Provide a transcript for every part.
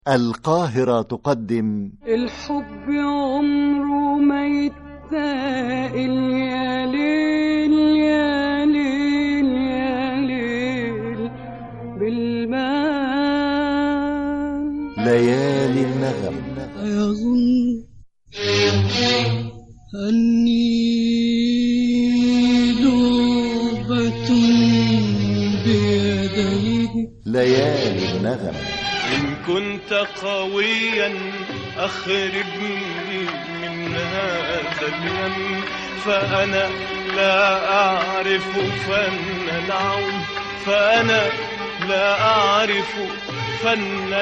القاهرة تقدم الحب عمره ما يتاقل يا ليل يا ليل يا ليل بالمال ليالي النغم أيظن أني لعبة بيديه ليالي النغم إن كنت قويا أخرجني من هذا الهم فأنا لا أعرف فن العون فأنا لا أعرف فن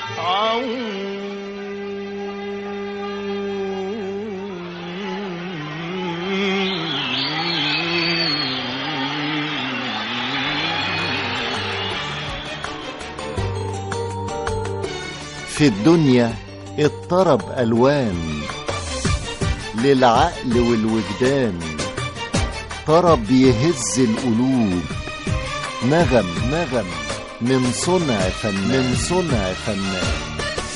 العون في الدنيا اضطرب ألوان للعقل والوجدان طرب يهز القلوب نغم نغم من صنع فنان من صنع فنان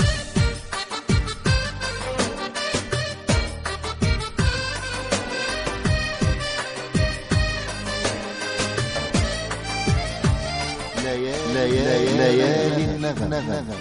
ليالي, ليالي, ليالي النغم, النغم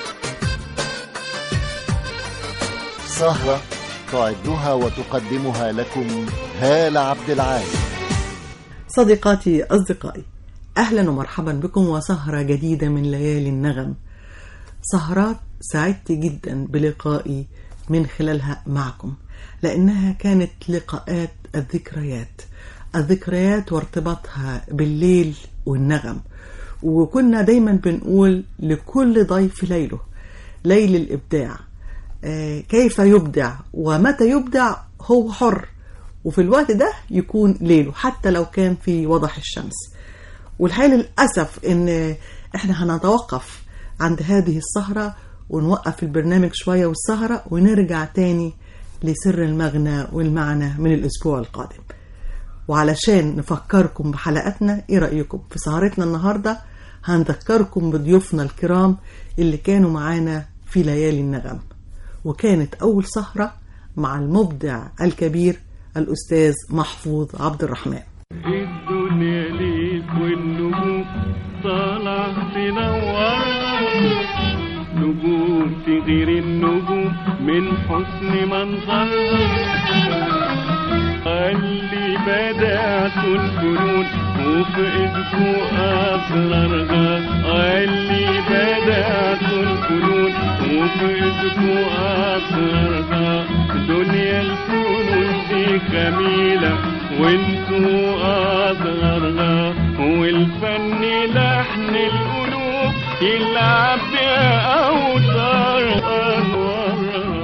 سهرة تعدها وتقدمها لكم هالة عبد العال صديقاتي أصدقائي أهلا ومرحبا بكم وسهرة جديدة من ليالي النغم سهرات سعدت جدا بلقائي من خلالها معكم لأنها كانت لقاءات الذكريات الذكريات وارتباطها بالليل والنغم وكنا دايما بنقول لكل ضيف ليله ليل الإبداع آه، كيف يبدع ومتى يبدع هو حر وفي الوقت ده يكون ليله حتى لو كان في وضح الشمس والحقيقة للأسف إن إحنا هنتوقف عند هذه السهرة ونوقف البرنامج شوية والسهرة ونرجع تاني لسر المغنى والمعنى من الأسبوع القادم وعلشان نفكركم بحلقاتنا إيه رأيكم في سهرتنا النهاردة هنذكركم بضيوفنا الكرام اللي كانوا معانا في ليالي النغم وكانت أول سهرة مع المبدع الكبير الأستاذ محفوظ عبد الرحمن الدنيا ليك والنجوم طالع تنور نجوم تغير النجوم من حسن منظر اللي بدأت الفنون وفي ايدكو اسرارها اللي بدأت الفنون وفي ايدكو اسرارها دنيا الفنون دي جميلة وانتو اصغرها والفن لحن القلوب يلعب بأوتار أنوارها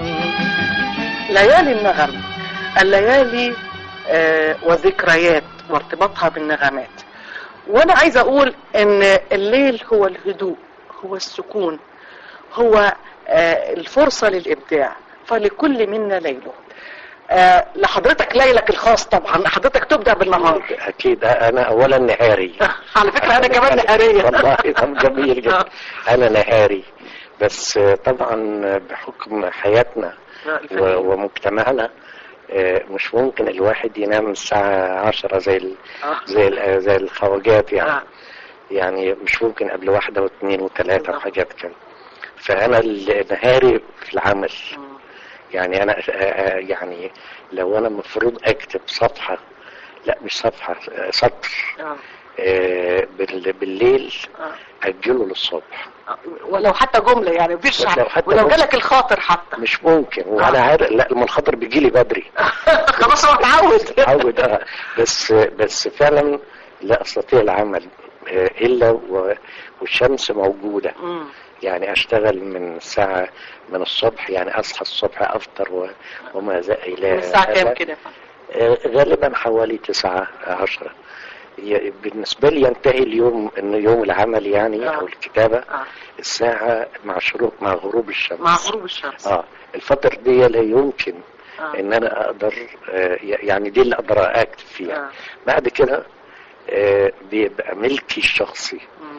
ليالي النغم الليالي آه، وذكريات وارتباطها بالنغمات وانا عايزه اقول ان الليل هو الهدوء هو السكون هو آه، الفرصه للابداع فلكل منا ليله آه، لحضرتك ليلك الخاص طبعا حضرتك تبدع بالنهار اكيد انا اولا نهاري على فكره انا كمان نهاريه والله ده جميل جدا انا نهاري بس طبعا بحكم حياتنا و- ومجتمعنا آه، مش ممكن الواحد ينام الساعة عشرة زي ال... آه. زي ال... زي الخواجات يعني آه. يعني مش ممكن قبل واحدة واثنين وثلاثة وحاجات كده فأنا ال- نهاري في العمل يعني أنا آه، آه، يعني لو أنا المفروض أكتب صفحة لا مش صفحة آه، سطر آه. آه، بال- بالليل آه. أجله للصبح ولو حتى جمله يعني مفيش ولو حتى ولو جملة. جالك الخاطر حتى مش ممكن وأنا عارف لا المنخطر بيجي لي بدري خلاص هو اتعود اتعود آه. بس بس فعلا لا استطيع العمل آه، الا و- والشمس موجوده مم. يعني اشتغل من الساعه من الصبح يعني اصحى الصبح افطر و- وما زال الى من الساعه كام هذا. كده آه، غالبا حوالي تسعة عشرة ي- بالنسبة لي ينتهي اليوم إن يوم العمل يعني آه. أو الكتابة آه. الساعة مع شروق مع غروب الشمس مع غروب الشمس اه الفترة دي لا يمكن آه. ان انا اقدر آه، يعني دي اللي اقدر اكتب فيها آه. بعد كده آه، بيبقى ملكي الشخصي مم.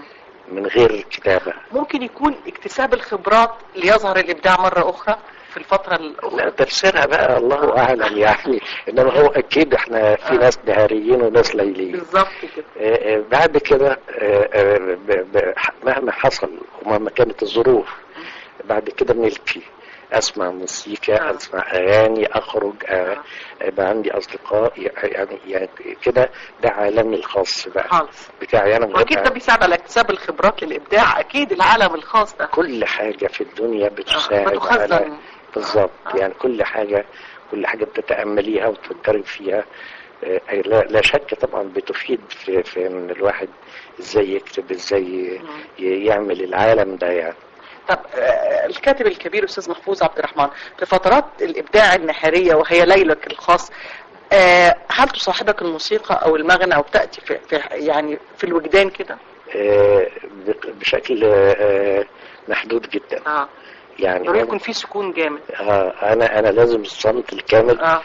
من غير كتابة ممكن يكون اكتساب الخبرات ليظهر الابداع مره اخرى في الفتره الاخرى لا تفسيرها بقى الله اعلم يعني انما هو اكيد احنا في ناس نهاريين وناس ليليين بالظبط كده آه، آه، بعد كده آه، آه، ب- ب- مهما حصل ومهما كانت الظروف بعد كده ملكي اسمع موسيقى آه. اسمع اغاني اخرج آه، يبقى عندي اصدقاء يعني يعني كده ده عالمي الخاص بقى خالص بتاعي انا واكيد ده ببقى بيساعد على اكتساب الخبرات للابداع اكيد العالم الخاص ده كل حاجة في الدنيا آه، بتساعد على بتخزن بالظبط آه. يعني كل حاجة كل حاجة بتتأمليها وتفكري فيها آه، أي لا, لا شك طبعا بتفيد في, في ان الواحد ازاي يكتب ازاي ي- يعمل العالم ده يعني طب آه، الكاتب الكبير استاذ محفوظ عبد الرحمن في فترات الابداع النهاريه وهي ليلك الخاص آه، هل تصاحبك الموسيقى او المغنى او بتاتي في, في يعني في الوجدان كده؟ آه، بق- بشكل آه، محدود جدا اه يعني ضروري أنا- يكون في سكون جامد آه، انا انا لازم الصمت الكامل اه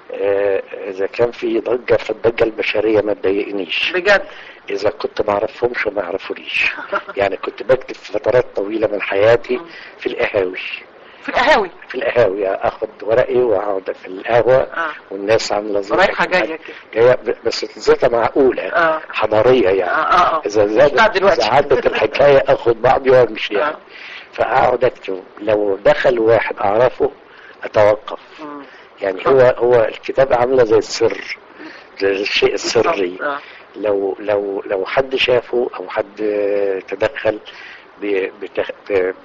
آه، اذا كان في ضجه فالضجه البشريه ما تضايقنيش بجد اذا كنت ما اعرفهمش ما يعرفونيش يعني كنت بكتب في فترات طويله من حياتي في القهاوي في القهاوي في القهاوي اخد ورقي واقعد في القهوه اه والناس عامله زي رايحه جايه كده جايه ب- بس زيتها معقوله اه حضاريه اه يعني اه اه اذا مش بتاع زادت دلوقتي. اذا عدت الحكايه اخد بعضي وامشي يعني آه. فاقعد اكتب لو دخل واحد اعرفه اتوقف مم. يعني هو هو الكتابه عامله زي السر زي الشيء السري آه. لو لو لو حد شافه او حد تدخل ب- بتخ... ب-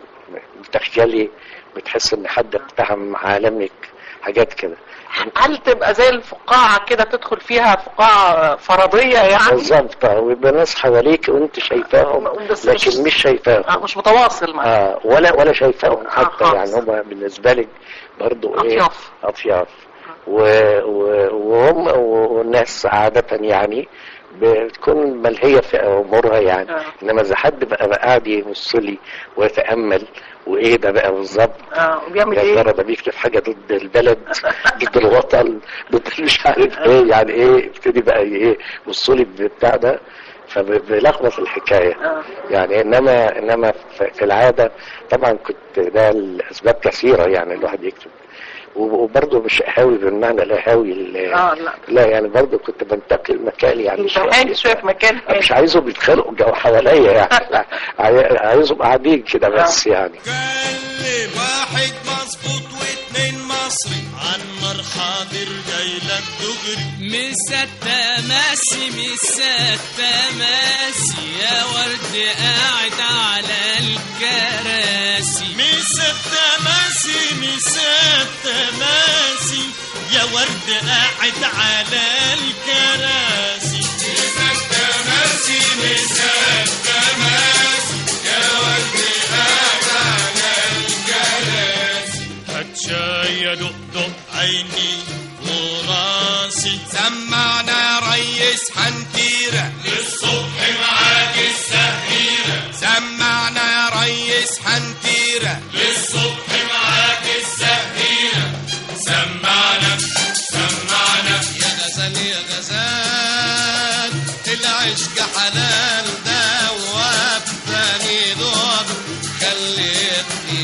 بتخجلي بتحس ان حد اقتحم عالمك حاجات كده هل تبقى زي الفقاعه كده تدخل فيها فقاعه فرضيه يعني؟ بالظبط آه، ويبقى ناس حواليك وانت شايفاهم بس لكن مش شايفاهم آه مش متواصل معاك آه ولا ولا شايفاهم حتى خالص. يعني هم بالنسبه لك برضو ايه أطياف. اطياف و و وهم والناس عاده يعني بتكون ملهيه في امورها يعني آه. انما اذا حد بقى, بقى قاعد يبص لي ويتامل وايه ده بقى بالظبط اه وبيعمل يا ايه؟ ترى ده بيكتب حاجه ضد البلد ضد الوطن ضد مش عارف ايه يعني ايه يبتدي بقى ايه يبص لي بتاع ده فبيلخبط الحكايه آه. يعني انما انما في في العاده طبعا كنت ده الاسباب كثيره يعني الواحد يكتب وبرضه مش قهاوي بالمعنى القهاوي ال- اه لا لا يعني برضه كنت بنتقل مكان يعني انت قاعد شويه في مكان أنا مش عايزهم يتخانقوا جو حواليا يعني عاي- عايزهم قاعدين كده بس يعني كلم واحد مظبوط واتنين مصري عالنار حاضر جايلك دغري مسات ماسي مسات ماسي يا ورد قاعد على الكراسي مسات تماسي مسات تماسي يا ورد قاعد على الكراسي مسات تماسي مسات تماسي يا ورد قاعد على الكراسي هات شاي يا دق دق عيني وراسي سمعنا يا ريس حنتيرة للصبح معاك السهيرة سمعنا يا ريس حنتيرة للصبح معاك السهيرة سمعنا سمعنا يا غزال يا غزال العشق حلال ده وابتني دور خليتني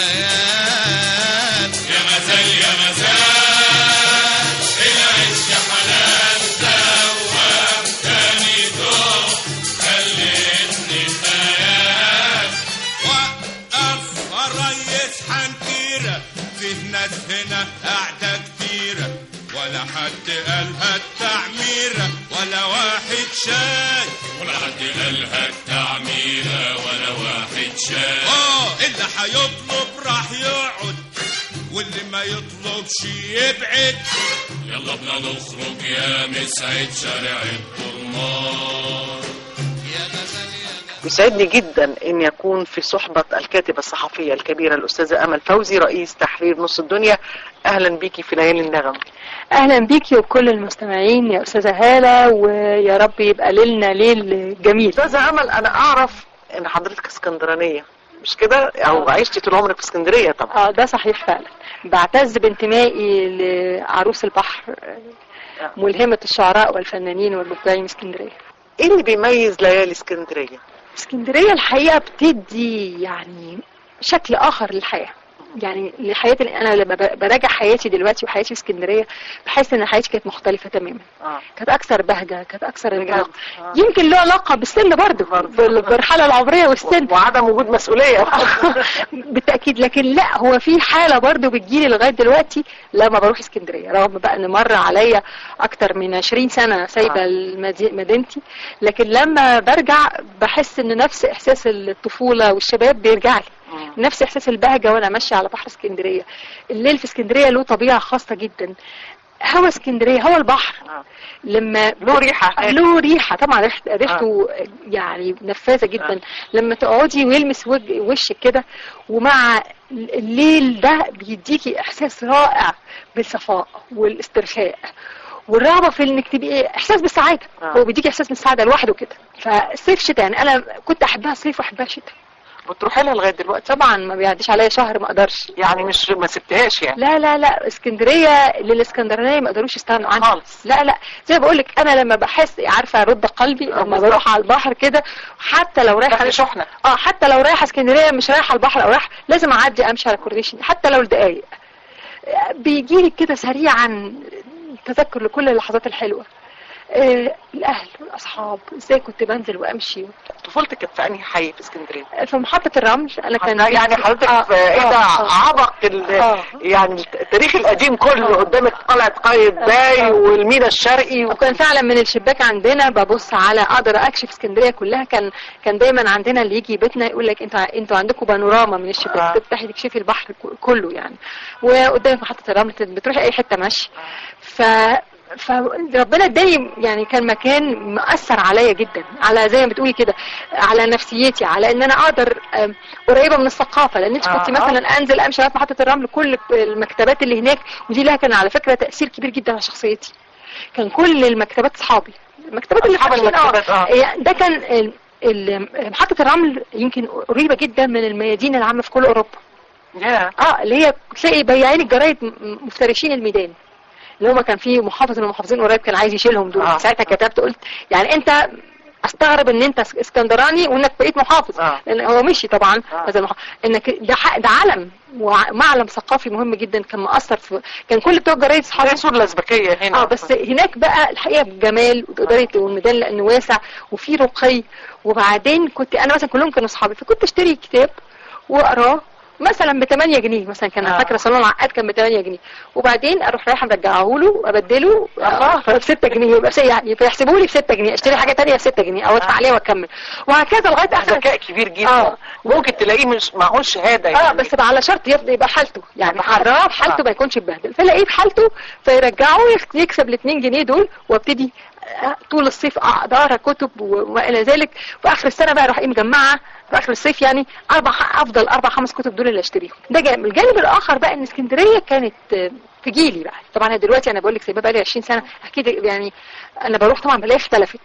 كيان يا غزال يا غزال العشق حلال ده وابتني دور خليتني كيان وقف الريس حنكيرة فيه ناس هنا قاعدة كتيرة ولا حد قالها التعميرة ولا واحد شاي ولا حد قالها التعميرة ولا واحد شاي اه اللي هيطلب راح يقعد واللي ما يطلبش يبعد يلا بنا نخرج يا مسعد شارع الطرمان يا غزال يا غزال يسعدني جدا ان يكون في صحبة الكاتبة الصحفية الكبيرة الأستاذة أمل فوزي رئيس تحرير نص الدنيا أهلا بيكي في ليالي النغم اهلا بيكي وكل المستمعين يا استاذه هاله ويا رب يبقى ليلنا ليل جميل أستاذة أمل أنا أعرف إن حضرتك اسكندرانية مش كده أو عشتي طول عمرك في اسكندرية طبعا اه ده صحيح فعلا بعتز بانتمائي لعروس البحر ملهمة الشعراء والفنانين والمبدعين اسكندرية إيه اللي بيميز ليالي اسكندرية؟ اسكندرية الحقيقة بتدي يعني شكل آخر للحياة يعني لحياة أنا لما ب- براجع حياتي دلوقتي وحياتي في اسكندرية بحس إن حياتي كانت مختلفة تماما آه. كانت أكثر بهجة كانت أكثر رجاله آه. يمكن له علاقة بالسن برضه بال- بالمرحلة العمرية والسن وعدم وجود مسؤولية بالتأكيد لكن لا هو في حالة برضو بتجيلي لغاية دلوقتي لما بروح اسكندرية رغم بقى ان مر عليا اكتر من 20 سنة سايبة آه. المدي- مدينتي لكن لما برجع بحس ان نفس احساس الطفولة والشباب بيرجع لي نفس احساس البهجة وانا ماشية على بحر اسكندرية الليل في اسكندرية له طبيعة خاصة جدا هوا اسكندرية هوا البحر آه. لما له ريحة هناك. له ريحة طبعا ريحة ريحته يعني نفاذة جدا لما تقعدي ويلمس وج- وشك كده ومع الليل ده بيديكي احساس رائع بالصفاء والاسترخاء والرغبة في انك تبقي احساس بالسعادة آه. هو بيديكي احساس بالسعادة لوحده كده فالصيف شتاء يعني انا كنت احبها صيف واحبها شتاء بتروحي لها لغاية دلوقتي طبعا ما بيعديش عليا شهر ما اقدرش يعني مش ما سبتهاش يعني لا لا لا اسكندريه للاسكندرانيه ما قدروش يستغنوا عنها خالص. لا لا زي ما بقول لك انا لما بحس عارفه ارد قلبي آه، لما بالظبط. بروح على البحر كده حتى لو رايحه تاخدي شحنة. اه حتى لو رايحه اسكندريه مش رايحه البحر او رايحه لازم اعدي امشي على الكورنيش حتى لو دقايق بيجي لك كده سريعا تذكر لكل اللحظات الحلوه آه الاهل والاصحاب ازاي كنت بنزل وامشي طفولتك كانت في انهي حي في اسكندريه؟ في محطه الرمل انا كان يعني حضرتك آه، في ايه ده آه، آه. عبق ال- آه. يعني التاريخ القديم كله قدامك قلعه قايتباي آه. والمينا الشرقي و... وكان فعلا من الشباك عندنا ببص على اقدر اكشف اسكندريه كلها كان كان دايما عندنا اللي يجي بيتنا يقول لك انتوا انتوا عندكم بانوراما من الشباك آه. تفتحي تكشفي البحر ك- كله يعني وقدامك محطه الرمل بتروحي اي حته ماشي ف فربنا اداني يعني كان مكان مأثر عليا جدا على زي ما بتقولي كده على نفسيتي على ان انا اقدر أم، قريبه من الثقافه لان انت آه، كنت آه. مثلا انزل امشي لغايه محطه الرمل كل المكتبات اللي هناك ودي لها كان على فكره تاثير كبير جدا على شخصيتي كان كل المكتبات اصحابي المكتبات اللي أصحاب في الحين، المكتبات، آه. إيه، ده كان ال- ال- محطة الرمل يمكن قريبة جدا من الميادين العامة في كل أوروبا يا اه اللي هي تلاقي بياعين الجرايد م- م- مفترشين الميدان اللي هما كان في محافظ من المحافظين قريب كان عايز يشيلهم دول آه. ساعتها كتبت قلت يعني انت استغرب ان انت اس- اسكندراني وانك بقيت محافظ آه. لان هو مشي طبعا آه. هذا المحافظ انك ده حق- ده علم ومعلم ثقافي مهم جدا كان مؤثر في كان كل بتوع الجرايد اصحابي زي سور الازبكيه هنا اه بس هناك بقى الحقيقه بجمال وتقدري ت- والميدان لانه واسع وفي رقي وبعدين كنت انا مثلا كلهم كانوا اصحابي فكنت اشتري كتاب واقراه مثلا ب 8 جنيه مثلا كان آه. فاكره صالون العقاد كان ب 8 جنيه وبعدين اروح رايحه مرجعه له ابدله اه ب 6 جنيه يبقى بس- يعني فيحسبوا لي ب 6 جنيه اشتري حاجه ثانيه ب 6 جنيه او ادفع عليها واكمل وهكذا لغايه اخر ذكاء كبير جدا آه. ممكن تلاقيه مش معهوش شهاده اه يعني بس بقى على شرط يفضل يبقى حالته يعني يبقى حالته. حرام حالته آه. ما يكونش اتبهدل فلاقيه بحالته فيرجعه يخ- يكسب ال 2 جنيه دول وابتدي آه، طول الصيف اقعد اقرا كتب و- وما الى ذلك في اخر السنه بقى اروح ايه مجمعه في اخر الصيف يعني اربع افضل اربع خمس كتب دول اللي اشتريهم ده جانب الجانب الاخر بقى ان اسكندريه كانت آه، في جيلي بقى طبعا أنا دلوقتي انا بقول لك سايبها بقى لي 20 سنه اكيد يعني انا بروح طبعا بلاقي اختلفت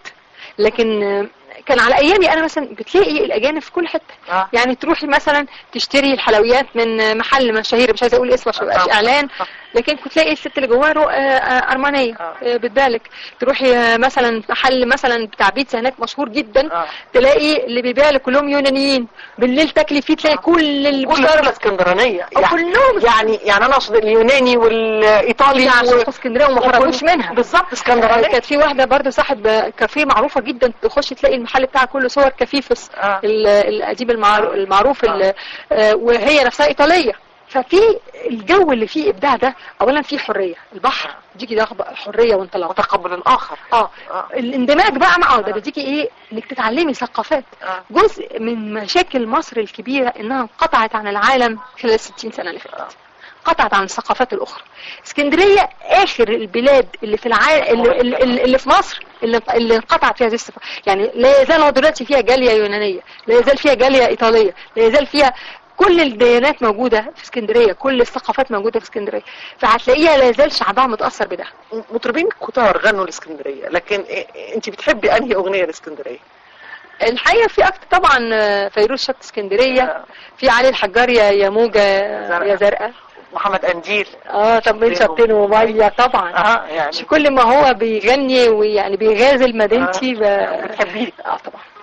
لكن آه، كان على ايامي انا مثلا بتلاقي الاجانب في كل حته آه. يعني تروحي مثلا تشتري الحلويات من محل مشاهير مش عايزه اقول اسمه عشان ما يبقاش طبعا. اعلان لكن كنت تلاقي الست اللي جواه رو- آه، آه، ارمانيه آه. آه، بتبالك تروحي آه، مثلا محل مثلا بتاع بيتزا هناك مشهور جدا آه. تلاقي اللي بيبيع لك كلهم يونانيين بالليل تاكلي فيه تلاقي كل كل البشر دولة اسكندرانيه أو يعني كلهم يعني يعني انا اقصد اليوناني والايطالي عشان و- في اسكندريه وما خرجوش منها بالظبط اسكندرانيه كانت في واحده برضو صاحب كافيه معروفه جدا تخش تلاقي المحل بتاعها كله صور كفيفس آه. ال- الاديب المعرو- المعروف ال- آه، وهي نفسها ايطاليه ففي الجو اللي فيه ابداع ده اولا فيه حريه البحر بيديكي ده حريه وانطلاق وتقبل الاخر اه آه. الاندماج بقى معه ده بيديكي ايه انك تتعلمي ثقافات آه. جزء من مشاكل مصر الكبيره انها انقطعت عن العالم خلال الستين سنه اللي فاتت قطعت عن الثقافات الاخرى اسكندريه اخر البلاد اللي في العالم اللي, اللي, اللي في مصر اللي, اللي انقطعت فيها هذه الثقافه يعني لا يزال هو دلوقتي فيها جاليه يونانيه لا يزال فيها جاليه ايطاليه لا يزال فيها كل الديانات موجودة في اسكندرية كل الثقافات موجودة في اسكندرية فهتلاقيها لا يزال شعبها متأثر بده مطربين كتار غنوا الاسكندريه لكن إيه- انت بتحبي انهي اغنيه الاسكندريه الحقيقة في أكتر طبعا آه، فيروز شط اسكندرية في علي الحجار يا يا موجة زرقاء. يا زرقاء محمد قنديل اه طب من شطين ومية طبعا اه يعني مش كل ما هو بيغني ويعني بيغازل مدينتي ب... بتحبيه اه طبعا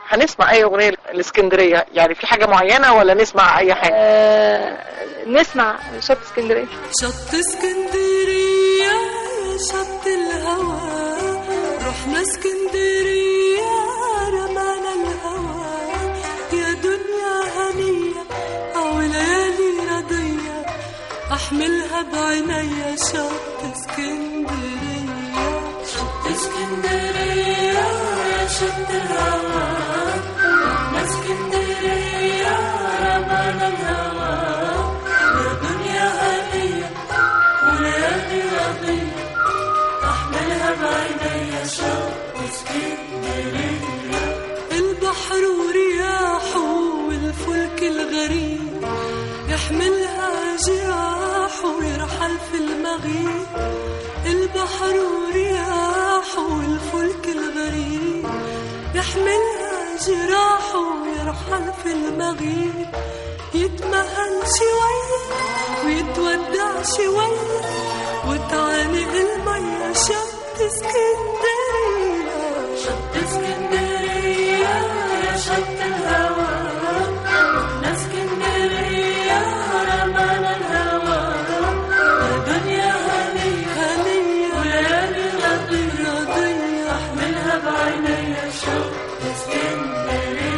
هنسمع اي اغنيه الاسكندريه يعني في حاجه معينه ولا نسمع اي حاجه آه نسمع شط اسكندريه شط اسكندرية يا شط الهوى رحنا اسكندرية رمانا الهوى يا دنيا هنية أو ليالي رضية أحملها بعينيا شط اسكندرية شط اسكندرية يا شط الهوى رحنا اسكندرية رمانا الهوى يا دنيا هنية وليالي رضية أحملها بعينيا شوق اسكندرية البحر ورياحه والفلك الغريب يحملها جراحه ويرحل في المغيب البحر ورياحه والفلك الغريب يحملها جراحه ويرحل في المغيب يتمهل شوية ويتودع شوية وتعانق المية شط اسكندرية شط اسكندرية يا شط الهوى رحنا اسكندرية رمانا الهوى يا دنيا هنية هنية وليالي رضية رضية احملها بعينيا شط اسكندرية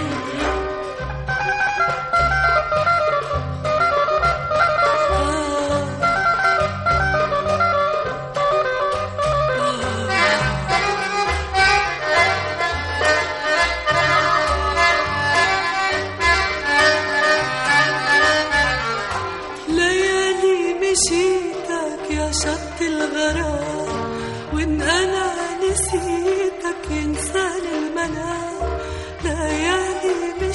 ليالي مشيتك يا شط الغرام وان انا نسيتك ينساني المنام ليالي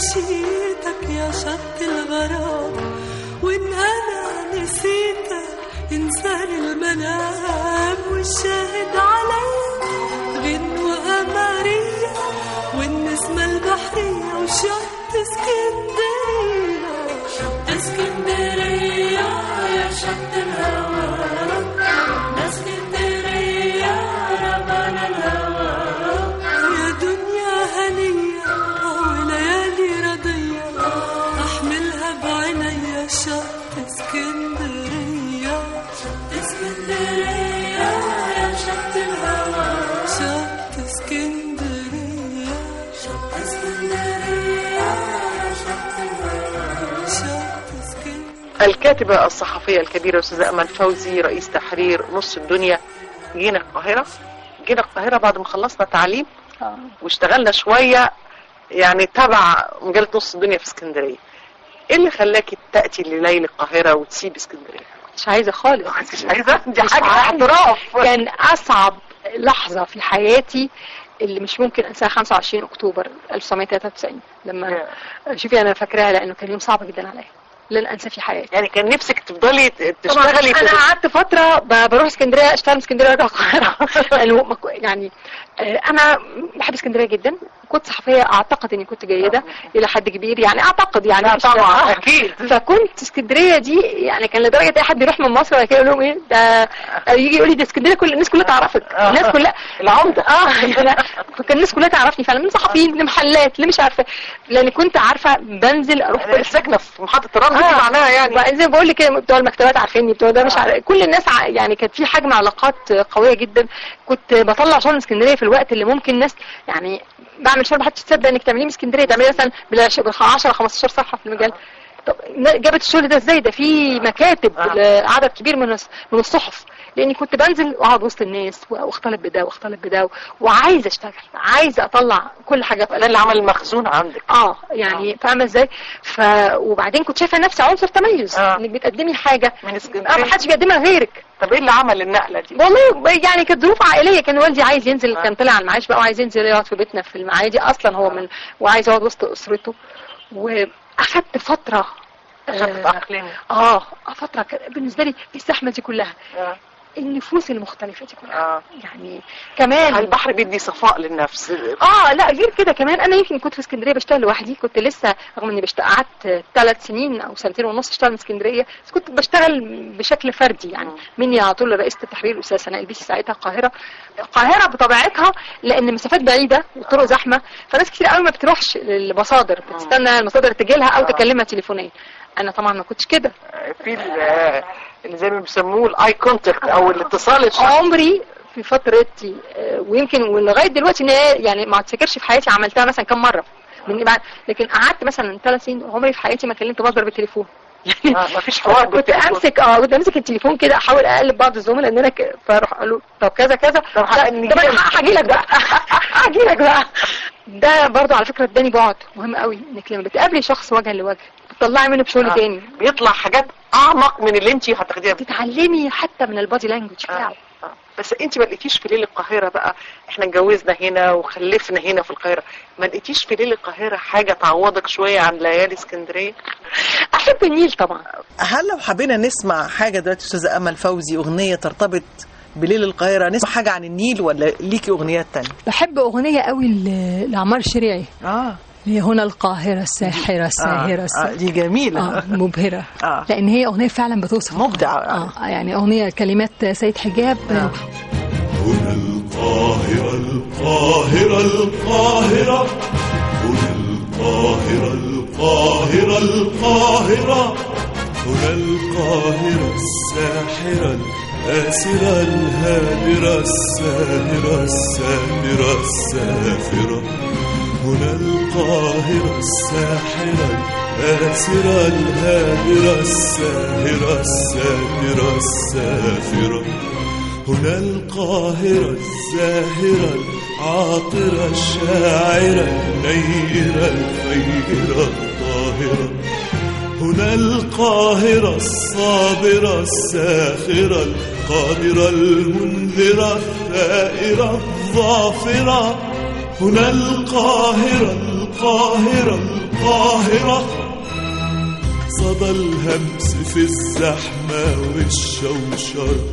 مشيتك يا شط الغرام وان انا نسيتك ينساني المنام والشاهد عليا غنوة قمرية والنسمة البحرية وشط اسكندرية شط اسكندرية يا شط الهوى رحنا اسكندرية رمانا الهوى يا دنيا هنية وليالي رضية أحملها بعينيا شط اسكندرية شط اسكندرية يا شط الهوى شط اسكندرية شط اسكندرية يا شط الهوى شط اسكندرية الكاتبه الصحفيه الكبيره استاذه امل فوزي رئيس تحرير نص الدنيا جينا القاهره جينا القاهره بعد ما خلصنا تعليم آه. واشتغلنا شويه يعني تبع مجله نص الدنيا في اسكندريه ايه اللي خلاكي تاتي لليل القاهره وتسيب اسكندريه مش عايزة خالص مش عايزه دي مش حاجه عايزة. احتراف كان أصعب لحظة في حياتي اللي مش ممكن انساها 25 اكتوبر 1993 لما شوفي انا فاكراها لانه كان يوم صعب جدا عليا لن انسى في حياتي يعني كان نفسك تفضلي ت- طبعا تشتغلي انا في قعدت فتره ب- بروح اسكندريه اشتغل من اسكندريه وارجع القاهره لأنه ما كو- يعني آه، انا بحب اسكندريه جدا كنت صحفيه اعتقد اني كنت جيده الى حد كبير يعني اعتقد يعني لا مش- طبعا آه. اكيد فكنت اسكندريه دي يعني كان لدرجه اي حد يروح من مصر ولا كده يقول لهم ايه ده أو يجي يقول لي ده اسكندريه كل الناس كلها تعرفك آه. الناس كلها العمده اه أنا- فكان الناس كلها تعرفني فعلا من صحفيين لمحلات اللي مش عارفه لان كنت عارفه بنزل اروح كل السكنه في محطه الرمل دي آه. معناها يعني وبعدين زي ما بقول لك كده بتوع المكتبات عارفيني بتوع ده مش عارف كل الناس ع... يعني كانت في حجم علاقات قويه جدا كنت بطلع شغل من اسكندريه في الوقت اللي ممكن ناس يعني بعمل شغل محدش تصدق انك تعمليه من اسكندريه تعمليه مثلا بال 10 15 صفحه في المجال طب جابت الشغل ده ازاي ده في مكاتب آه. لعدد كبير من الص- من الصحف لاني كنت بنزل واقعد وسط الناس واختلط بده واختلط بده وعايزه اشتغل عايزه اطلع كل حاجه في ده اللي عمل المخزون عندك اه يعني فاهمه ازاي ف وبعدين كنت شايفه نفسي عنصر تميز آه. انك بتقدمي حاجه من اه اسكندريه ما حدش بيقدمها غيرك طب ايه اللي عمل النقله دي والله يعني كانت ظروف عائليه كان والدي عايز ينزل كان طلع على المعاش بقى وعايز ينزل يقعد في بيتنا في المعادي اصلا هو من وعايز يقعد وسط اسرته واخدت فتره عشان آه, تتاقلمي اه فتره كان بالنسبه لي إيه الزحمه دي كلها آه. النفوس المختلفه دي كلها اه يعني كمان البحر بيدي صفاء للنفس اه لا غير كده كمان انا يمكن كنت في اسكندريه بشتغل لوحدي كنت لسه رغم اني بشتغل قعدت ثلاث سنين او سنتين ونص اشتغل من اسكندريه بس كنت بشتغل بشكل فردي يعني مني على طول رئيسه التحرير الاستاذ سناء البيسي ساعتها القاهره القاهره بطبيعتها لان مسافات بعيده والطرق زحمه فناس كتير قوي ما بتروحش للمصادر بتستنى المصادر تجي لها او تكلمها تليفونيا انا طبعا ما كنتش كده في ال- اللي زي ما بيسموه الاي كونتاكت او الاتصال الشخصي عمري في فترتي آه، ويمكن ولغايه دلوقتي إن هي يعني ما افتكرش في حياتي عملتها مثلا كم مره من بعد لكن قعدت مثلا ثلاث سنين عمري في حياتي ما كلمت مصدر بالتليفون يعني ما فيش حوار كنت بالتليفون. امسك اه كنت امسك التليفون كده احاول اقلب بعض الزملاء ان انا ك... فاروح اقول له طب كذا كذا طب ه- طب انا هاجي لك بقى هاجي لك بقى ده برضو على فكره اداني بعد مهم قوي انك لما بتقابلي شخص وجها لوجه بتطلعي منه بشغل آه. تاني بيطلع حاجات اعمق من اللي انت هتاخديها تتعلمي حتى من البادي لانجوج بتاعه آه. بس انت ما لقيتيش في ليل القاهره بقى احنا اتجوزنا هنا وخلفنا هنا في القاهره ما لقيتيش في ليل القاهره حاجه تعوضك شويه عن ليالي اسكندريه احب النيل طبعا هل لو حبينا نسمع حاجة دلوقتي أستاذة أمل فوزي أغنية ترتبط بليل القاهرة نسمع حاجة عن النيل ولا ليكي أغنيات تانية؟ بحب أغنية قوي ل- لعمار الشريعي آه اللي هي هنا القاهرة الساحرة الساهرة آه, آه الساهرة دي جميلة آه مبهرة آه. لأن هي أغنية فعلا بتوصف مبدعة آه يعني أغنية كلمات سيد حجاب آه. هنا القاهرة القاهرة القاهرة هنا القاهرة القاهرة القاهرة هنا القاهرة الساحرة الآسرة الهادرة الساهرة السافرة السافرة هنا القاهرة الساحرة الآسرة الهادرة الساهرة السافرة السافرة هنا القاهرة الزاهرة العاطرة الشاعرة النيرة الخيرة الطاهرة هنا القاهرة الصابرة الساخرة القادرة المنذرة الثائرة الظافرة هنا القاهرة القاهرة القاهرة صدى الهمس في الزحمة والشوشرة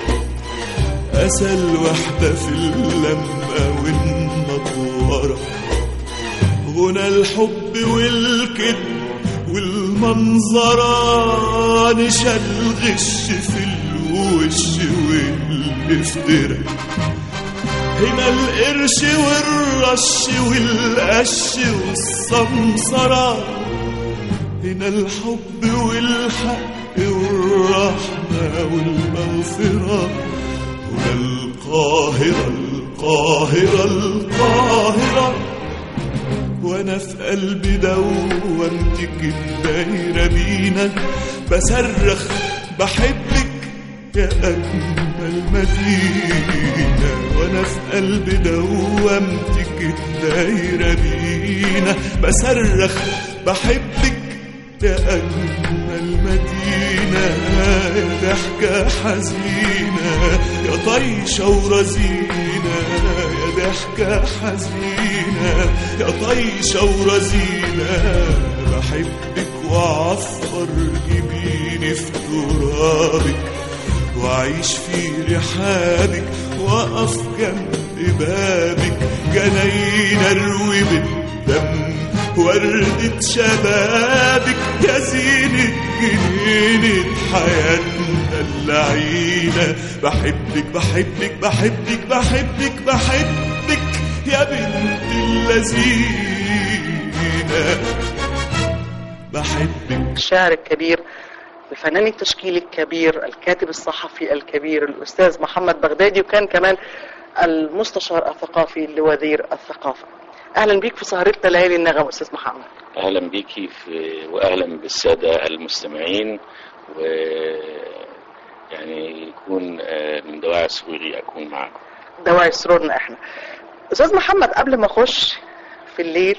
أسى الوحدة في اللمة والمطورة غنى الحب والكذب والمنظرة نشا الغش في الوش والافتراء هنا القرش والرش والقش والسمسرة هنا الحب والحق والرحمة والمغفرة هنا القاهرة القاهرة القاهرة وانا في قلبي دوامتك الدايرة بينا بصرخ بحبك يا أجمل مدينة وأنا في قلبي دوامتك الدايرة بينا بصرخ بحبك يا أجمل مدينة يا ضحكة حزينة يا طيشة ورزينة يا ضحكة حزينة يا طيشة ورزينة بحبك وأعفر جبيني في ترابك وأعيش في رحابك وأقف جنب بابك جناين أروي بالدم وردة شبابك يا زينة جنينة حياتنا اللعينة بحبك بحبك بحبك بحبك بحبك يا بنت اللذينة بحبك الشاعر الكبير الفنان التشكيلي الكبير الكاتب الصحفي الكبير الأستاذ محمد بغدادي وكان كمان المستشار الثقافي لوزير الثقافة أهلا بيك في سهرتنا ليالي النغم أستاذ محمد اهلا بيكي في واهلا بالساده المستمعين و يعني يكون آه، من دواعي سروري اكون معكم دواعي سرورنا احنا أستاذ محمد قبل ما أخش في الليل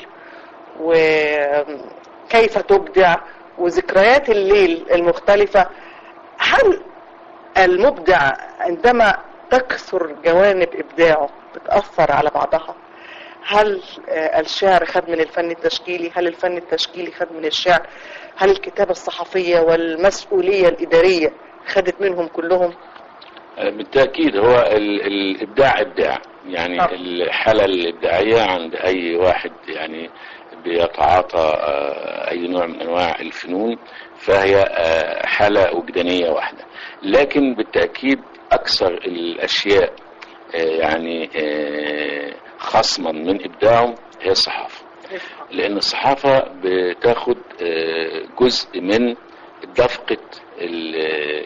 وكيف تبدع وذكريات الليل المختلفة هل المبدع عندما تكثر جوانب إبداعه بتأثر على بعضها هل آه، الشعر خد من الفن التشكيلي هل الفن التشكيلي خد من الشعر هل الكتابة الصحفية والمسؤولية الإدارية خدت منهم كلهم بالتأكيد هو ال- الإبداع إبداع يعني الحالة الإبداعية عند أي واحد يعني بيتعاطى آه، أي نوع من أنواع الفنون فهي آه، حالة وجدانية واحدة لكن بالتأكيد أكثر الأشياء آه، يعني آه، خصما من إبداعهم هي الصحافة لأن الصحافة بتاخد آه، جزء من دفقة ال-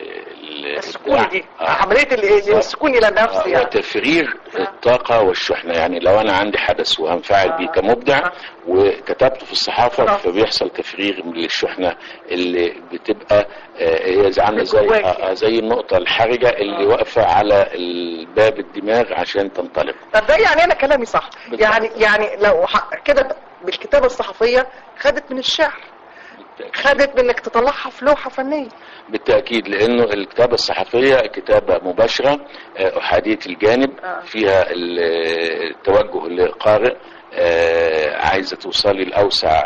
ال- السكون دي آه. عمليه ال- السكون الى النفس آه، يعني وتفريغ الطاقة والشحنة يعني لو أنا عندي حدث وهنفعل بيه كمبدع وكتبته في الصحافة فبيحصل تفريغ للشحنة اللي بتبقى آه، هي زي- عاملة زي جواك آه، آه، زي النقطة الحرجة اللي واقفة على الباب الدماغ عشان تنطلق طب ده يعني انا كلامي صح يعني يعني لو ح- كده بالكتابه الصحفيه خدت من الشعر خدت من انك تطلعها في لوحه فنيه بالتأكيد لأنه الكتابة الصحفية كتابة مباشرة آه، أحادية الجانب فيها ال- التوجه للقارئ آه، عايزة توصلي لأوسع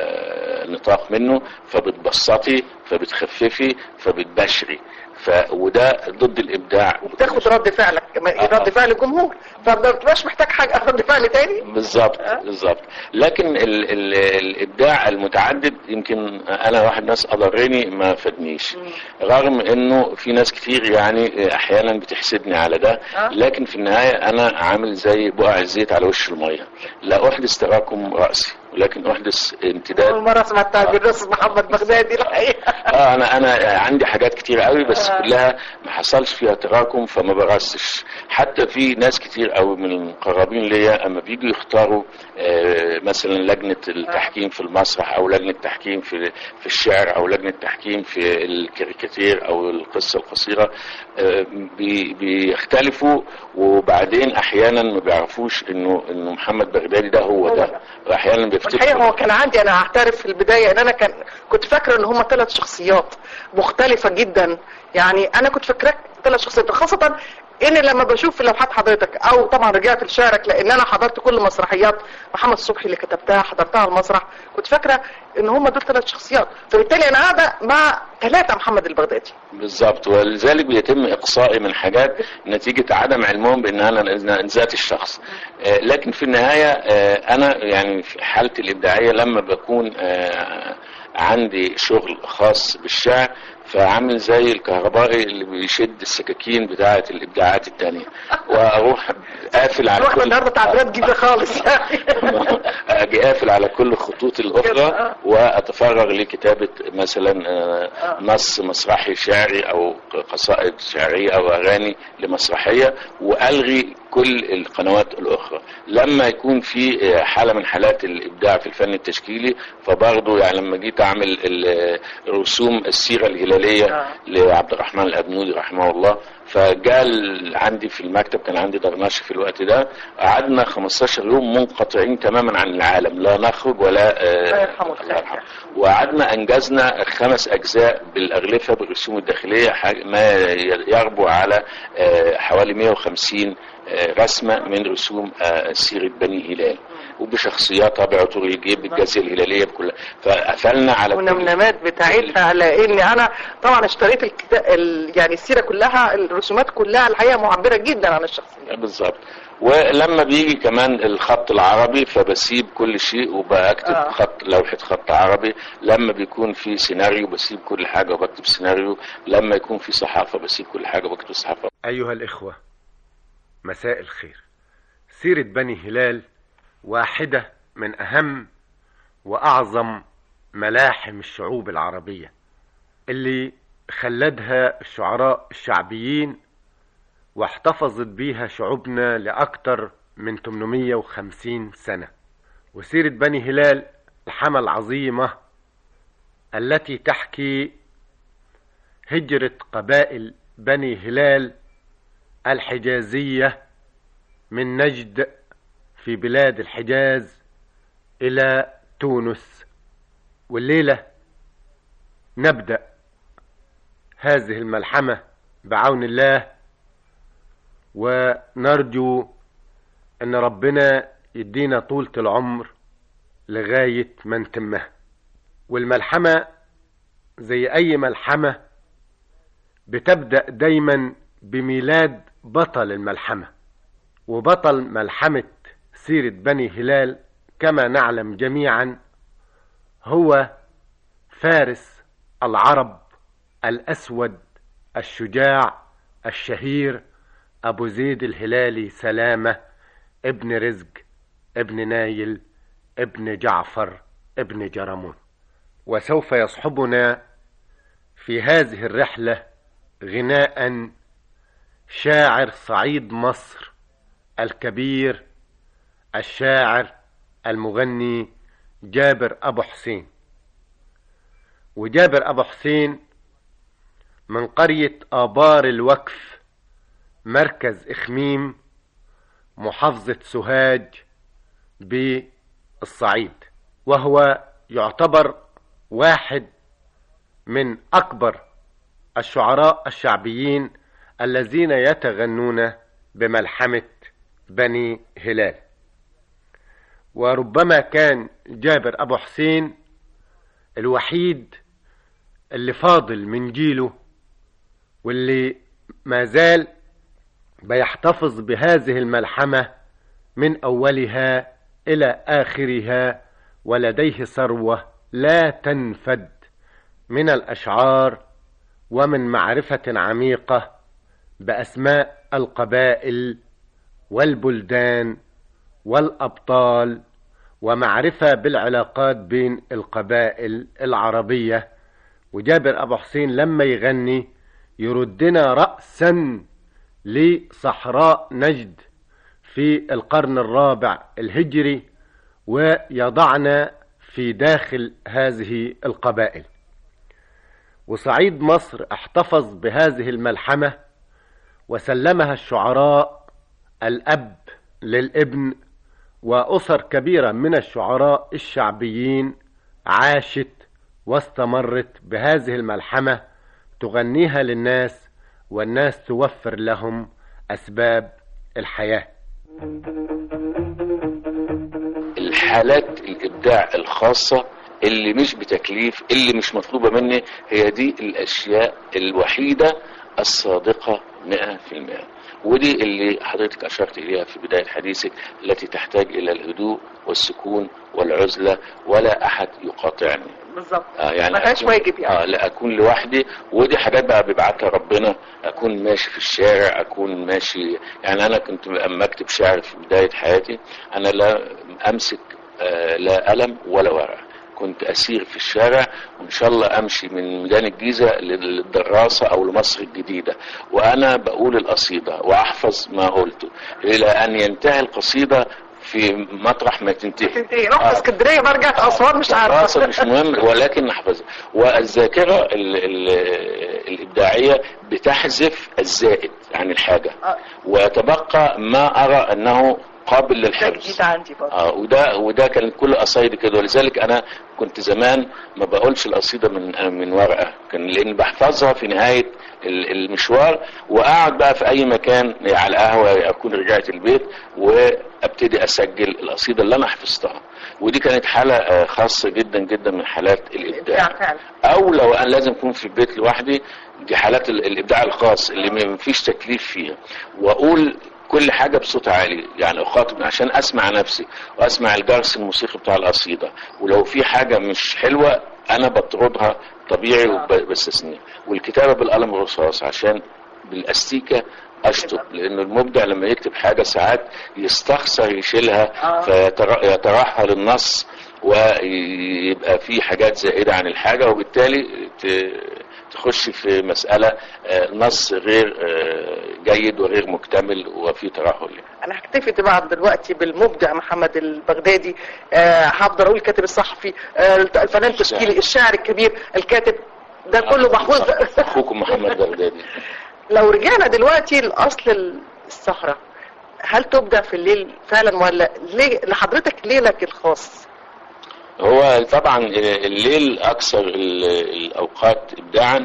آه، نطاق منه فبتبسطي فبتخففي فبتبشري ف... وده ضد الإبداع تاخد رد فعلك رد فعل الجمهور فما بتبقاش محتاج حاجه رد فعل تاني بالظبط بالظبط لكن ال ال الابداع المتعدد يمكن انا واحد ناس اضرني ما فادنيش رغم انه في ناس كتير يعني احيانا بتحسدني على ده لكن في النهايه انا عامل زي بقع الزيت على وش الميه لا احدث تراكم راسي ولكن احدث امتداد اول مره سمعت تعبير الاستاذ محمد بغدادي الحقيقه اه انا انا عندي حاجات كتير قوي بس كلها ما حصلش فيها تراكم فما برسش حتى في ناس كتير قوي من المقربين ليا اما بيجوا يختاروا آه مثلا لجنه التحكيم في المسرح او لجنه تحكيم في في الشعر او لجنه تحكيم في الكاريكاتير او القصه القصيره آه بي بيختلفوا وبعدين احيانا ما بيعرفوش انه انه محمد بغدادي ده هو ده واحيانا الحقيقه بيفتكروا هو كان عندي انا هعترف في البدايه ان انا كان كنت فاكره ان هم ثلاث شخصيات مختلفه جدا يعني انا كنت فاكراك ثلاث شخصيات خاصه ان لما بشوف في لوحات حضرتك او طبعا رجعت لشعرك لان انا حضرت كل مسرحيات محمد صبحي اللي كتبتها حضرتها على المسرح كنت فاكره ان هم دول ثلاث شخصيات فبالتالي انا قاعده مع ثلاثه محمد البغدادي بالظبط ولذلك بيتم اقصائي من حاجات نتيجه عدم علمهم بان انا ذات الشخص آه، لكن في النهايه آه، انا يعني في حالتي الابداعيه لما بكون آه، عندي شغل خاص بالشعر فعامل زي الكهربائي اللي بيشد السكاكين بتاعه الابداعات التانية واروح قافل على واحده كل النهارده تعبيرات جديده خالص يعني اجي قافل على كل الخطوط الاخرى واتفرغ لكتابه مثلا آه، نص مسرحي شعري او قصائد شعريه او اغاني لمسرحيه والغي كل القنوات الاخرى لما يكون في آه، حاله من حالات الابداع في الفن التشكيلي فبرضه يعني لما جيت اعمل ال- رسوم السيره الهلاليه لعبد الرحمن الابنودي رحمه الله فجاء ال- عندي في المكتب كان عندي درناشه في الوقت ده قعدنا 15 يوم منقطعين تماما عن العالم لا نخرج ولا آه، الله يرحمه الله يرحمه وقعدنا انجزنا خمس اجزاء بالاغلفه بالرسوم الداخليه حاجة- ما يربو على آه، حوالي 150 آه، رسمه من رسوم آه، سيره بني هلال وبشخصياتها بعطور الجيب بالجزيه الهلاليه بكلها فقفلنا على كل- والنمنمات بتاعتها لان انا طبعا اشتريت الكتاب ال... يعني السيره كلها الرسومات كلها الحقيقه معبره جدا عن الشخصيه بالظبط ولما بيجي كمان الخط العربي فبسيب كل شيء وبكتب آه. خط لوحة خط عربي لما بيكون في سيناريو بسيب كل حاجة وبكتب سيناريو لما يكون في صحافة بسيب كل حاجة وبكتب صحافة أيها الإخوة مساء الخير سيرة بني هلال واحدة من أهم وأعظم ملاحم الشعوب العربية اللي خلدها الشعراء الشعبيين واحتفظت بيها شعوبنا لأكثر من 850 سنة وسيرة بني هلال الحمى العظيمة التي تحكي هجرة قبائل بني هلال الحجازية من نجد في بلاد الحجاز إلى تونس والليلة نبدأ هذه الملحمة بعون الله ونرجو أن ربنا يدينا طولة العمر لغاية ما نتمها والملحمة زي أي ملحمة بتبدأ دايما بميلاد بطل الملحمة وبطل ملحمة سيرة بني هلال كما نعلم جميعا هو فارس العرب الأسود الشجاع الشهير أبو زيد الهلالي سلامة ابن رزق ابن نايل ابن جعفر ابن جرمون وسوف يصحبنا في هذه الرحلة غناء شاعر صعيد مصر الكبير الشاعر المغني جابر أبو حسين وجابر أبو حسين من قرية آبار الوقف مركز إخميم محافظة سوهاج بالصعيد وهو يعتبر واحد من أكبر الشعراء الشعبيين الذين يتغنون بملحمة بني هلال وربما كان جابر أبو حسين الوحيد اللي فاضل من جيله واللي ما زال بيحتفظ بهذه الملحمة من أولها إلى آخرها ولديه ثروة لا تنفد من الأشعار ومن معرفة عميقة بأسماء القبائل والبلدان والأبطال ومعرفة بالعلاقات بين القبائل العربية وجابر أبو حسين لما يغني يردنا رأسا لصحراء نجد في القرن الرابع الهجري ويضعنا في داخل هذه القبائل وصعيد مصر احتفظ بهذه الملحمة وسلمها الشعراء الأب للابن وأسر كبيرة من الشعراء الشعبيين عاشت واستمرت بهذه الملحمة تغنيها للناس والناس توفر لهم أسباب الحياة الحالات الابداع الخاصه اللي مش بتكليف اللي مش مطلوبه مني هي دي الاشياء الوحيده الصادقه 100% ودي اللي حضرتك اشرت اليها في بدايه حديثك التي تحتاج الى الهدوء والسكون والعزله ولا احد يقاطعني بالظبط آه يعني ما فيهاش أكون- واجب يعني اه لا اكون لوحدي ودي حاجات بقى بيبعتها ربنا اكون ماشي في الشارع اكون ماشي يعني انا كنت اما اكتب شعر في بدايه حياتي انا لا امسك آه لا قلم ولا ورقه كنت اسير في الشارع وان شاء الله امشي من ميدان الجيزه للدراسه او لمصر الجديده وانا بقول القصيده واحفظ ما قلته الى ان ينتهي القصيده في مطرح ما تنتهي تنتهي رحت اسكندريه برجع اسوان مش عارفه الدراسة مش مهم ولكن نحفظها والذاكرة ال ال الإبداعية بتحذف الزائد عن الحاجة ويتبقى ما أرى أنه قابل للحفظ جديد عندي برضه اه وده وده كان كل قصايدي كده ولذلك انا كنت زمان ما بقولش القصيده من من ورقه كان لان بحفظها في نهايه ال- المشوار واقعد بقى في اي مكان على القهوه اكون رجعت البيت وابتدي اسجل القصيده اللي انا حفظتها ودي كانت حاله آه، خاصه جدا جدا من حالات الابداع فعلا او لو انا لازم اكون في البيت لوحدي دي حالات ال- الابداع الخاص اللي ما فيش تكليف فيها واقول كل حاجه بصوت عالي يعني اخاطب عشان اسمع نفسي واسمع الجرس الموسيقي بتاع القصيده ولو في حاجه مش حلوه انا بطردها طبيعي وبستثنيها والكتابه بالقلم الرصاص عشان بالاستيكه اشطب لان المبدع لما يكتب حاجه ساعات يستخسر يشيلها فيترحل النص ويبقى في حاجات زائده عن الحاجه وبالتالي ت- تخش في مساله آه، نص غير آه، جيد وغير مكتمل وفي ترهل انا هكتفي طبعا دلوقتي بالمبدع محمد البغدادي آه هفضل اقول الكاتب الصحفي آه الفنان التشكيلي الشاعر الكبير الكاتب ده كله محفوظ اخوكم محمد بغدادي لو رجعنا دلوقتي لاصل السهره هل تبدع في الليل فعلا ولا ليه لحضرتك ليلك الخاص هو طبعا الليل اكثر ال- الاوقات ابداعا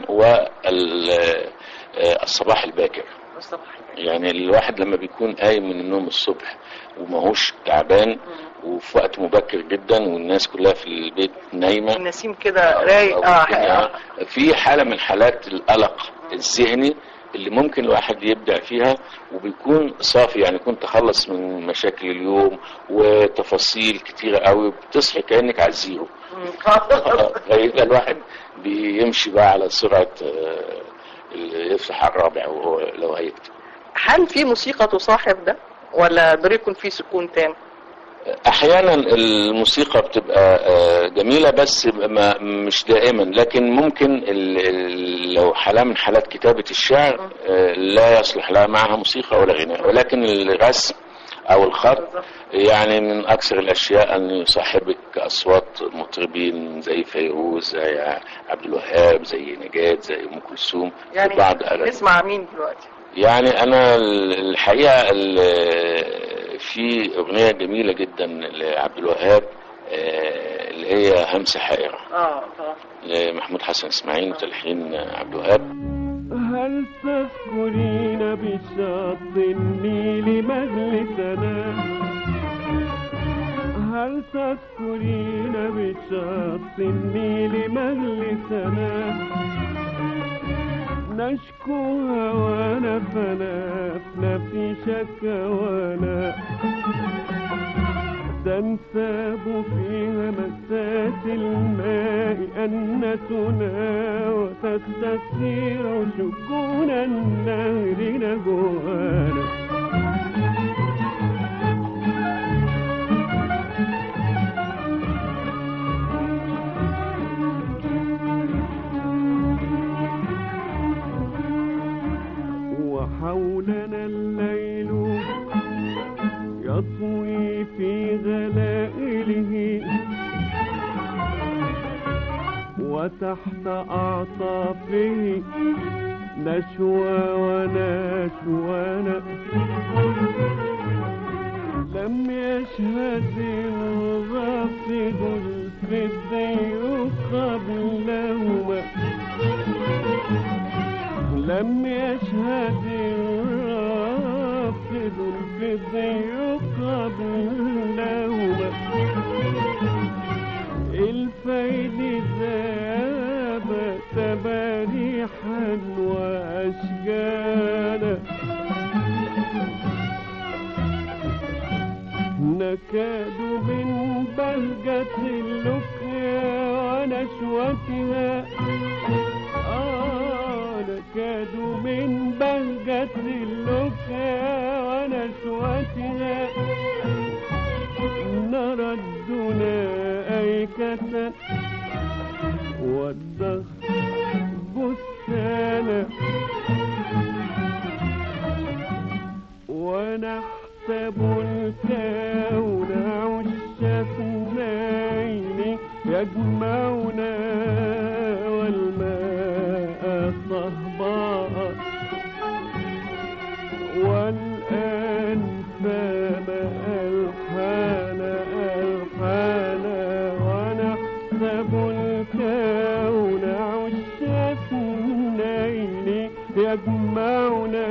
والصباح الباكر يعني الواحد لما بيكون قايم من النوم الصبح وماهوش تعبان وفي وقت مبكر جدا والناس كلها في البيت نايمه النسيم كده رايق أو اه الدنيا- في حاله من حالات القلق الذهني اللي ممكن الواحد يبدع فيها وبيكون صافي يعني يكون تخلص من مشاكل اليوم وتفاصيل كتيرة قوي بتصحي كأنك على الزيرو فيبقى الواحد بيمشي بقى على سرعة آه، يفتح الرابع وهو لو هيكتب هل في موسيقى تصاحب ده ولا ضروري يكون في سكون تام احيانا الموسيقى بتبقى آه، جميله بس ما مش دائما لكن ممكن ال- ال- لو حالة من حالات كتابه الشعر آه، لا يصلح لا معها موسيقى ولا غناء ولكن الرسم او الخط يعني من اكثر الاشياء ان يصاحبك اصوات مطربين زي فيروز زي عبد الوهاب زي نجاة زي ام كلثوم في يعني بعض أغاني. نسمع مين دلوقتي يعني انا ال- الحقيقه ال- في اغنيه جميله جدا لعبد الوهاب آه، اللي هي همسه حائره اه اه لمحمود حسن اسماعيل وتلحين عبد الوهاب هل تذكرين بشط النيل مجلسنا هل تذكرين بشط النيل مجلسنا نشكو هوانا فنفنا في شكوانا تنساب في همسات الماء أنتنا وتستثير شكون النهر نجوانا وحولنا الليل يطوي في غلائله وتحت أعطافه نشوى ونشوانا لم يشهد الرافض الفدي قبلهما لم يشهد الرافض الفدي قبلهما الفيل ذاب تباريحا وأشجانا نكاد من بهجة اللقيا ونشوتها آه نكاد من بهجة اللقيا ونشوتها نرى الدنا أيكة والدهر بستانا ونحسب الكون عش اثنين يجمعنا والماء صهباء والأنفام ألحان ألحان ونحسب الكون عش اثنين يجمعنا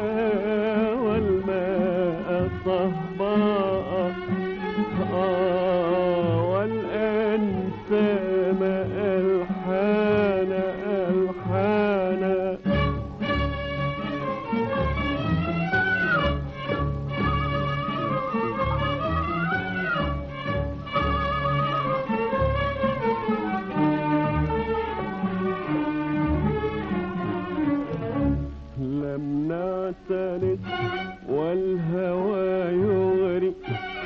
والماء صهباء آه والأنسام ألحان ألحان لم نعترض والهوى يغري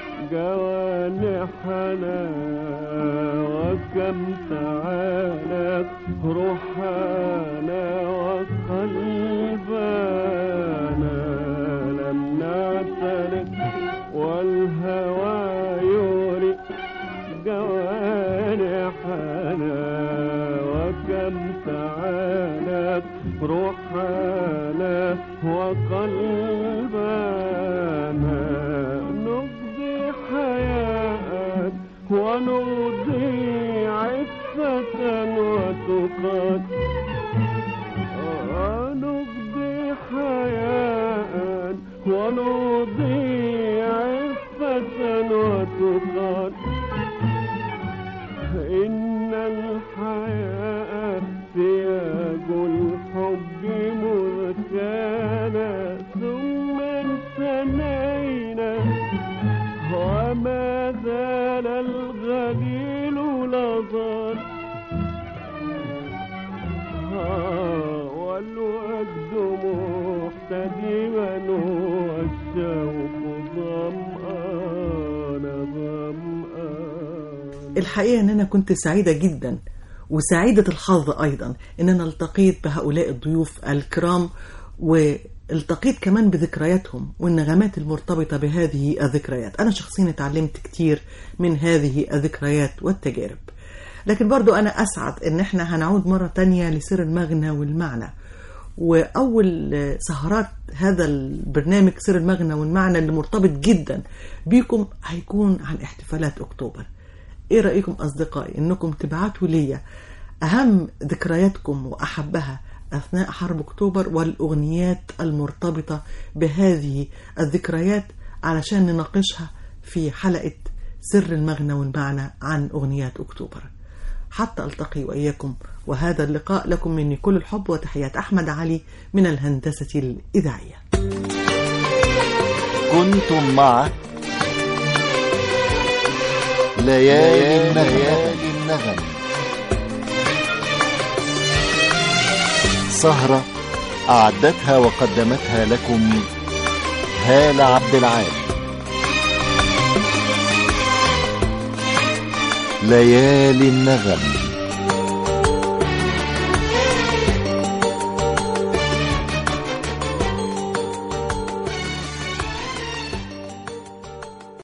جوانحنا وكم تعالى روحنا وقلبنا لم نعترض والهوى يغري جوانحنا وكم تعالت روحنا وقلبنا نقضي حياة ونقضي عفة وتقات نقضي حياة ونقضي عفة وتقات إن الحياة سياج الحب مرتاح محتدما والشوق ظمآن ظمآن الحقيقة ان انا كنت سعيدة جدا وسعيدة الحظ ايضا ان انا التقيت بهؤلاء الضيوف الكرام والتقيت كمان بذكرياتهم والنغمات المرتبطة بهذه الذكريات انا شخصيا اتعلمت كتير من هذه الذكريات والتجارب لكن برضو انا اسعد ان احنا هنعود مرة تانية لسر المغنى والمعنى واول سهرات هذا البرنامج سر المغنى والمعنى اللي مرتبط جدا بيكم هيكون عن احتفالات اكتوبر ايه رايكم اصدقائي انكم تبعتوا لي اهم ذكرياتكم واحبها اثناء حرب اكتوبر والاغنيات المرتبطه بهذه الذكريات علشان نناقشها في حلقه سر المغنى والمعنى عن اغنيات اكتوبر حتى التقي واياكم وهذا اللقاء لكم مني كل الحب وتحيات احمد علي من الهندسه الاذاعيه كنتم مع ليالي النغم النغم سهرة أعدتها وقدمتها لكم هالة عبد العال ليالي النغم